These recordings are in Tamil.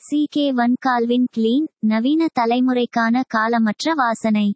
C K one Calvin Klein நவீன தலைமுறைக்கான காலமற்ற வாசனை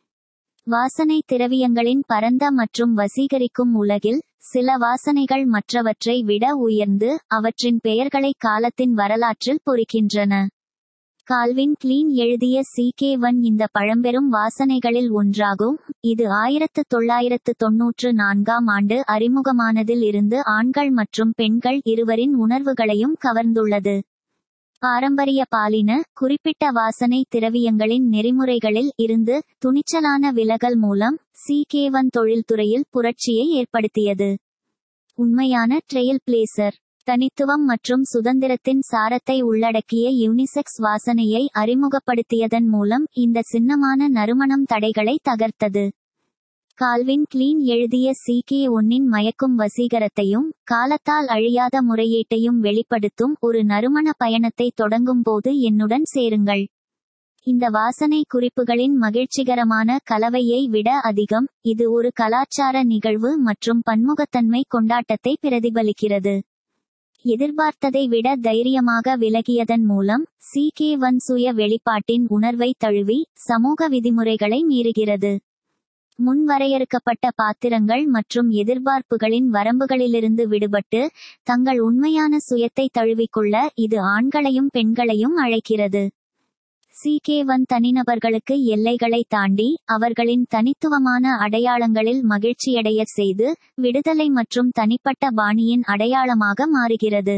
வாசனை திரவியங்களின் பரந்த மற்றும் வசீகரிக்கும் உலகில் சில வாசனைகள் மற்றவற்றை விட உயர்ந்து அவற்றின் பெயர்களை காலத்தின் வரலாற்றில் பொறிக்கின்றன கால்வின் கிளீன் எழுதிய சி கே ஒன் இந்த பழம்பெரும் வாசனைகளில் ஒன்றாகும் இது ஆயிரத்து தொள்ளாயிரத்து தொன்னூற்று நான்காம் ஆண்டு அறிமுகமானதில் இருந்து ஆண்கள் மற்றும் பெண்கள் இருவரின் உணர்வுகளையும் கவர்ந்துள்ளது பாரம்பரிய பாலின குறிப்பிட்ட வாசனை திரவியங்களின் நெறிமுறைகளில் இருந்து துணிச்சலான விலகல் மூலம் சி கே ஒன் தொழில்துறையில் புரட்சியை ஏற்படுத்தியது உண்மையான ட்ரெயில் பிளேசர் தனித்துவம் மற்றும் சுதந்திரத்தின் சாரத்தை உள்ளடக்கிய யூனிசெக்ஸ் வாசனையை அறிமுகப்படுத்தியதன் மூலம் இந்த சின்னமான நறுமணம் தடைகளை தகர்த்தது கால்வின் கிளீன் எழுதிய சி கே ஒன்னின் மயக்கும் வசீகரத்தையும் காலத்தால் அழியாத முறையீட்டையும் வெளிப்படுத்தும் ஒரு நறுமண பயணத்தை தொடங்கும் போது என்னுடன் சேருங்கள் இந்த வாசனை குறிப்புகளின் மகிழ்ச்சிகரமான கலவையை விட அதிகம் இது ஒரு கலாச்சார நிகழ்வு மற்றும் பன்முகத்தன்மை கொண்டாட்டத்தை பிரதிபலிக்கிறது எதிர்பார்த்ததை விட தைரியமாக விலகியதன் மூலம் சி கே ஒன் சுய வெளிப்பாட்டின் உணர்வை தழுவி சமூக விதிமுறைகளை மீறுகிறது முன் வரையறுக்கப்பட்ட பாத்திரங்கள் மற்றும் எதிர்பார்ப்புகளின் வரம்புகளிலிருந்து விடுபட்டு தங்கள் உண்மையான சுயத்தை தழுவிக்கொள்ள இது ஆண்களையும் பெண்களையும் அழைக்கிறது சி கே ஒன் தனிநபர்களுக்கு எல்லைகளை தாண்டி அவர்களின் தனித்துவமான அடையாளங்களில் மகிழ்ச்சியடைய செய்து விடுதலை மற்றும் தனிப்பட்ட பாணியின் அடையாளமாக மாறுகிறது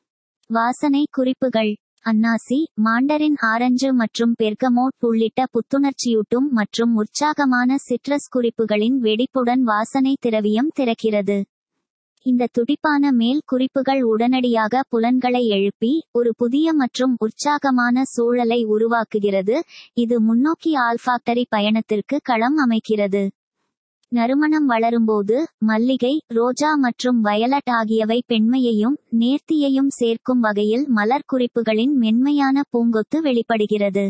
வாசனை குறிப்புகள் அன்னாசி மாண்டரின் ஆரஞ்சு மற்றும் பெர்கமோட் உள்ளிட்ட புத்துணர்ச்சியூட்டும் மற்றும் உற்சாகமான சிட்ரஸ் குறிப்புகளின் வெடிப்புடன் வாசனை திரவியம் திறக்கிறது இந்த துடிப்பான மேல் குறிப்புகள் உடனடியாக புலன்களை எழுப்பி ஒரு புதிய மற்றும் உற்சாகமான சூழலை உருவாக்குகிறது இது முன்னோக்கி ஆல்ஃபாக்டரி பயணத்திற்கு களம் அமைக்கிறது நறுமணம் வளரும்போது மல்லிகை ரோஜா மற்றும் வயலட் ஆகியவை பெண்மையையும் நேர்த்தியையும் சேர்க்கும் வகையில் மலர் குறிப்புகளின் மென்மையான பூங்கொத்து வெளிப்படுகிறது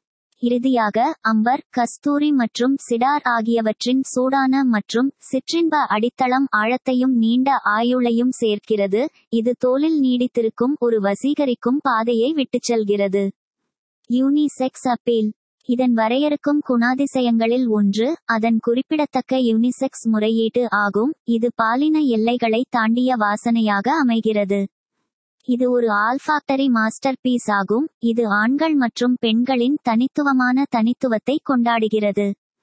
இறுதியாக அம்பர் கஸ்தூரி மற்றும் சிடார் ஆகியவற்றின் சூடான மற்றும் சிற்றின்ப அடித்தளம் ஆழத்தையும் நீண்ட ஆயுளையும் சேர்க்கிறது இது தோலில் நீடித்திருக்கும் ஒரு வசீகரிக்கும் பாதையை விட்டுச் செல்கிறது யூனிசெக்ஸ் அப்பீல் இதன் வரையறுக்கும் குணாதிசயங்களில் ஒன்று அதன் குறிப்பிடத்தக்க யூனிசெக்ஸ் முறையீட்டு ஆகும் இது பாலின எல்லைகளை தாண்டிய வாசனையாக அமைகிறது இது ஒரு ஆல்ஃபாக்டரி மாஸ்டர் பீஸ் ஆகும் இது ஆண்கள் மற்றும் பெண்களின் தனித்துவமான தனித்துவத்தை கொண்டாடுகிறது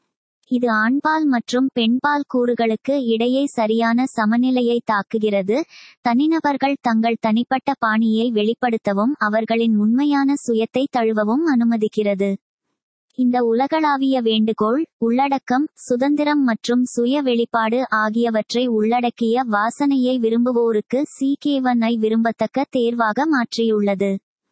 இது ஆண்பால் மற்றும் பெண்பால் கூறுகளுக்கு இடையே சரியான சமநிலையை தாக்குகிறது தனிநபர்கள் தங்கள் தனிப்பட்ட பாணியை வெளிப்படுத்தவும் அவர்களின் உண்மையான சுயத்தை தழுவவும் அனுமதிக்கிறது இந்த உலகளாவிய வேண்டுகோள் உள்ளடக்கம் சுதந்திரம் மற்றும் சுய வெளிப்பாடு ஆகியவற்றை உள்ளடக்கிய வாசனையை விரும்புவோருக்கு சி கேவனை விரும்பத்தக்க தேர்வாக மாற்றியுள்ளது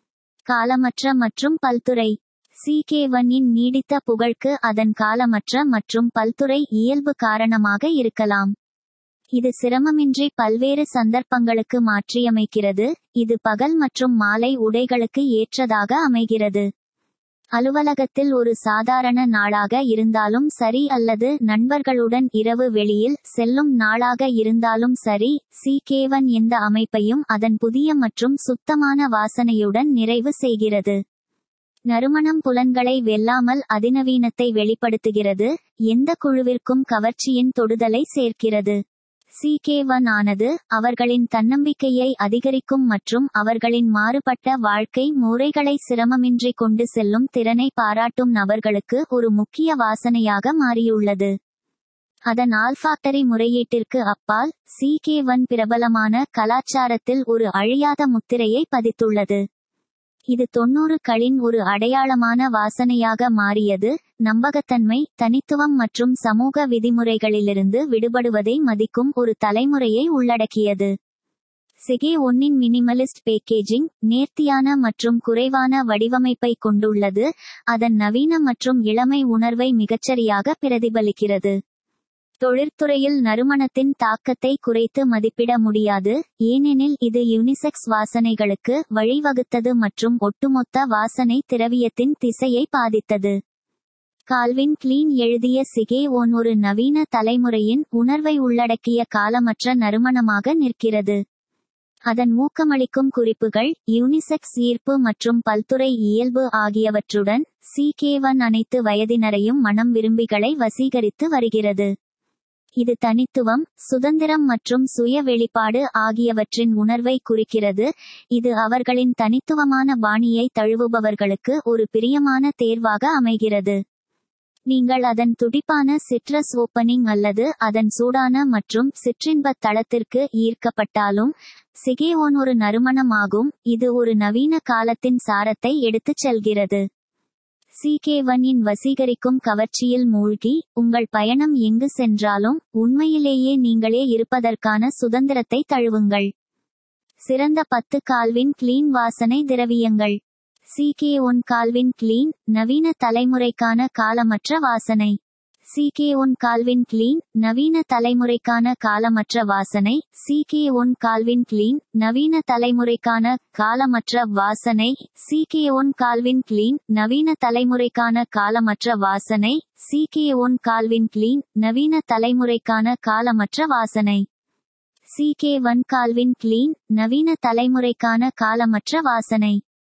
காலமற்ற மற்றும் பல்துறை சி கேவனின் நீடித்த புகழ்க்கு அதன் காலமற்ற மற்றும் பல்துறை இயல்பு காரணமாக இருக்கலாம் இது சிரமமின்றி பல்வேறு சந்தர்ப்பங்களுக்கு மாற்றியமைக்கிறது இது பகல் மற்றும் மாலை உடைகளுக்கு ஏற்றதாக அமைகிறது அலுவலகத்தில் ஒரு சாதாரண நாளாக இருந்தாலும் சரி அல்லது நண்பர்களுடன் இரவு வெளியில் செல்லும் நாளாக இருந்தாலும் சரி சி கேவன் எந்த அமைப்பையும் அதன் புதிய மற்றும் சுத்தமான வாசனையுடன் நிறைவு செய்கிறது நறுமணம் புலன்களை வெல்லாமல் அதிநவீனத்தை வெளிப்படுத்துகிறது எந்த குழுவிற்கும் கவர்ச்சியின் தொடுதலை சேர்க்கிறது சி கே ஒன் ஆனது அவர்களின் தன்னம்பிக்கையை அதிகரிக்கும் மற்றும் அவர்களின் மாறுபட்ட வாழ்க்கை முறைகளை சிரமமின்றி கொண்டு செல்லும் திறனை பாராட்டும் நபர்களுக்கு ஒரு முக்கிய வாசனையாக மாறியுள்ளது அதன் ஆல்ஃபாக்டரி முறையீட்டிற்கு அப்பால் சி கே ஒன் பிரபலமான கலாச்சாரத்தில் ஒரு அழியாத முத்திரையை பதித்துள்ளது இது தொன்னூறுகளின் ஒரு அடையாளமான வாசனையாக மாறியது நம்பகத்தன்மை தனித்துவம் மற்றும் சமூக விதிமுறைகளிலிருந்து விடுபடுவதை மதிக்கும் ஒரு தலைமுறையை உள்ளடக்கியது சிகே ஒன்னின் மினிமலிஸ்ட் பேக்கேஜிங் நேர்த்தியான மற்றும் குறைவான வடிவமைப்பை கொண்டுள்ளது அதன் நவீன மற்றும் இளமை உணர்வை மிகச்சரியாக பிரதிபலிக்கிறது தொழிற்துறையில் நறுமணத்தின் தாக்கத்தை குறைத்து மதிப்பிட முடியாது ஏனெனில் இது யூனிசெக்ஸ் வாசனைகளுக்கு வழிவகுத்தது மற்றும் ஒட்டுமொத்த வாசனை திரவியத்தின் திசையை பாதித்தது கால்வின் கிளீன் எழுதிய சிகே ஒன் ஒரு நவீன தலைமுறையின் உணர்வை உள்ளடக்கிய காலமற்ற நறுமணமாக நிற்கிறது அதன் ஊக்கமளிக்கும் குறிப்புகள் யூனிசெக்ஸ் ஈர்ப்பு மற்றும் பல்துறை இயல்பு ஆகியவற்றுடன் CK1 அனைத்து வயதினரையும் மனம் விரும்பிகளை வசீகரித்து வருகிறது இது தனித்துவம் சுதந்திரம் மற்றும் சுய வெளிப்பாடு ஆகியவற்றின் உணர்வை குறிக்கிறது இது அவர்களின் தனித்துவமான பாணியை தழுவுபவர்களுக்கு ஒரு பிரியமான தேர்வாக அமைகிறது நீங்கள் அதன் துடிப்பான சிட்ரஸ் ஓப்பனிங் அல்லது அதன் சூடான மற்றும் சிற்றின்ப தளத்திற்கு ஈர்க்கப்பட்டாலும் சிகேவோன் ஒரு நறுமணமாகும் இது ஒரு நவீன காலத்தின் சாரத்தை எடுத்துச் செல்கிறது CK1 இன் வசீகரிக்கும் கவர்ச்சியில் மூழ்கி உங்கள் பயணம் எங்கு சென்றாலும் உண்மையிலேயே நீங்களே இருப்பதற்கான சுதந்திரத்தை தழுவுங்கள் சிறந்த பத்து கால்வின் கிளீன் வாசனை திரவியங்கள் CK1 கால்வின் கிளீன் நவீன தலைமுறைக்கான காலமற்ற வாசனை CK1 கால்வின் கிளீன் நவீன தலைமுறைக்கான காலமற்ற வாசனை CK1 கால்வின் கிளீன் நவீன தலைமுறைக்கான காலமற்ற வாசனை CK1 கால்வின் கிளீன் நவீன தலைமுறைக்கான காலமற்ற வாசனை CK1 கால்வின் கிளீன் நவீன தலைமுறைக்கான காலமற்ற வாசனை CK1 கால்வின் கிளீன் நவீன தலைமுறைக்கான காலமற்ற வாசனை